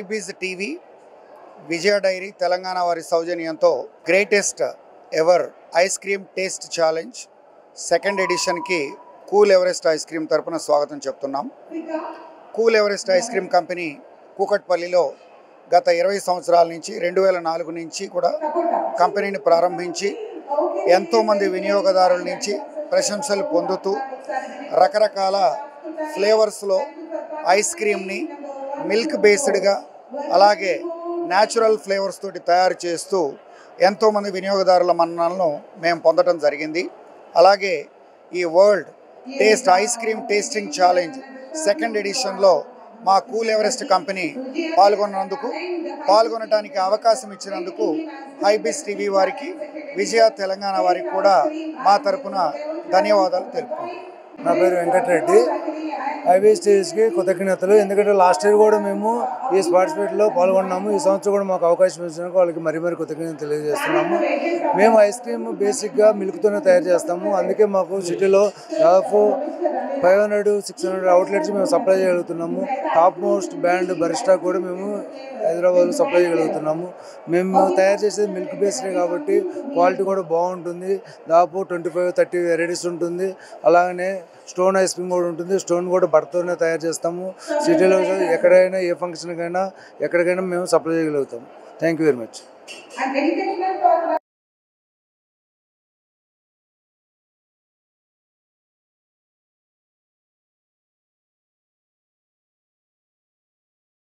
హైబీజ్ TV Vijaya dairy Telangana వారి సౌజన్యంతో greatest ever ice cream taste challenge second ఎడిషన్కి కూల్ ఎవరెస్ట్ ఐస్ క్రీమ్ తరపున స్వాగతం చెప్తున్నాం cool Everest ice cream company కూకట్పల్లిలో గత ఇరవై సంవత్సరాల నుంచి రెండు వేల నాలుగు నుంచి కూడా కంపెనీని ప్రారంభించి ఎంతోమంది వినియోగదారుల నుంచి ప్రశంసలు పొందుతూ రకరకాల ఫ్లేవర్స్లో ఐస్ క్రీమ్ని మిల్క్ బేస్డ్గా అలాగే న్యాచురల్ ఫ్లేవర్స్ తోటి తయారు చేస్తూ ఎంతోమంది వినియోగదారుల మన్ననలను మేము పొందడం జరిగింది అలాగే ఈ world taste ice cream tasting challenge second ఎడిషన్లో మా కూల్ ఎవరెస్ట్ కంపెనీ పాల్గొన్నందుకు పాల్గొనడానికి అవకాశం ఇచ్చినందుకు హైబిస్ టీవీ వారికి విజయ తెలంగాణ వారికి కూడా మా తరపున ధన్యవాదాలు తెలుపుకుంటున్నాం నా పేరు వెంకటరెడ్డి ఐబీ స్టేజ్కి కృతజ్ఞతలు ఎందుకంటే లాస్ట్ ఇయర్ కూడా మేము ఈ పార్టిసిపేట్లో పాల్గొన్నాము ఈ సంవత్సరం కూడా మాకు అవకాశం ఇచ్చినందుకు వాళ్ళకి మరీ మరీ కృతజ్ఞతలు తెలియజేస్తున్నాము మేము ఐస్ క్రీమ్ బేసిక్గా మిల్క్తోనే తయారు చేస్తాము అందుకే మాకు సిటీలో దాదాపు five hundred six hundred outlets మేము సప్లై చేయగలుగుతున్నాము టాప్ మోస్ట్ బ్యాండ్ బరిస్టా కూడా మేము హైదరాబాద్లో సప్లై చేయగలుగుతున్నాము మేము తయారు చేసేది మిల్క్ బేస్డే కాబట్టి క్వాలిటీ కూడా బాగుంటుంది దాదాపు ట్వంటీ ఫైవ్ థర్టీ వెరైటీస్ ఉంటుంది అలాగనే స్టోన్ ఐస్ క్రీమ్ కూడా ఉంటుంది స్టోన్ కూడా బట్టతోనే తయారు చేస్తాము సిటీలో ఎక్కడైనా ఏ ఫంక్షన్కైనా ఎక్కడికైనా మేము సప్లై చేయగలుగుతాము thank you very much and educational purpose